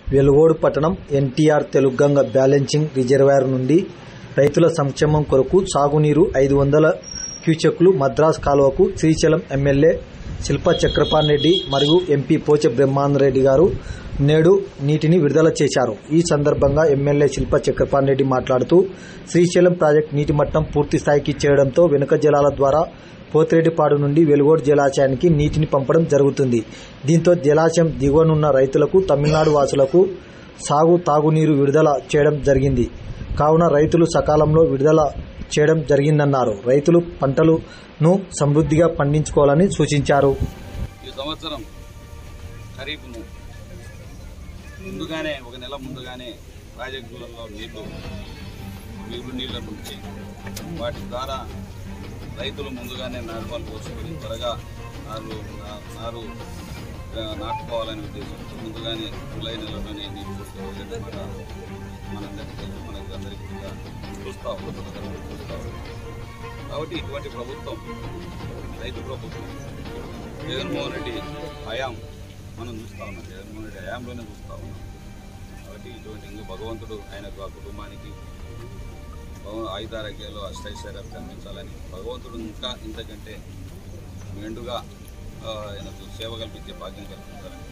వెలుగోడు పట్టణం NTR Telugu Ganga balancing reservoir నుండి రైతుల సంక్షేమం కొరకు సాగునీరు ఐదు వందల క్యూసెక్లు మద్రాస్ కాలువకు శ్రీశైలం ఎమ్మెల్యే శిల్ప చక్రపాణి రెడ్డి మరియు ఎంపీ పోచె బ్రహ్మానందరెడ్డి గారు నేడు నీటిని విడుదల చేశారు ఈ సందర్భంగా ఎమ్మెల్యే శిల్ప చక్రపాణి రెడ్డి మాట్లాడుతూ శ్రీశైలం ప్రాజెక్టు నీటి మట్టం పూర్తి స్థాయికి చేరడంతో వెనుక జలాల ద్వారా పోతిరెడ్డిపాడు నుండి వెలుగోడు జలాశయానికి నీటిని పంపడం జరుగుతుంది దీంతో జలాశయం దిగువనున్న రైతులకు తమిళనాడు వాసులకు సాగు తాగునీరు విడుదల చేయడం జరిగింది కావున రైతులు సకాలంలో విడుదల చేయడం జరిగిందన్నారు రైతులు పంటలను సమృద్ధిగా పండించుకోవాలని సూచించారు ఈ సంవత్సరం ఖరీఫ్ను ముందుగానే ఒక నెల ముందుగానే ప్రాజెక్టులలో నీళ్లు మిగులు నీళ్ళ నుంచి వాటి ద్వారా రైతులు ముందుగానే నారుమలు పోసుకొని త్వరగా నారు నా- నారు ఆ, నాటుకోవాలనే ఉద్దేశంతో ముందుగానే జూలై నెలలోనే నీళ్ళు పోసుకోవాలని మన మనందరికీ తెలుసు మనకి అందరికీ కూడా చూస్తూ ఉంటాం అందరూ చూస్తూ ఉంటాం కాబట్టి ఇటువంటి ప్రభుత్వం రైతు ప్రభుత్వం జగన్మోహన్ రెడ్డి హయాం మనం చూస్తా ఉన్నాం జగన్మోహన్ రెడ్డి హయాంలోనే చూస్తా ఉన్నాం కాబట్టి ఇటువంటి ఇంకా భగవంతుడు ఆయనకు ఆ కుటుంబానికి భగవ- ఆయుధారోగ్యాలు అష్టైశ్వర్యాలు కల్పించాలని భగవంతుడు ఇంకా ఇంతకంటే మెండుగా ఆ, ఆయనకు సేవ కల్పించే భాగ్యం కల్పించాలని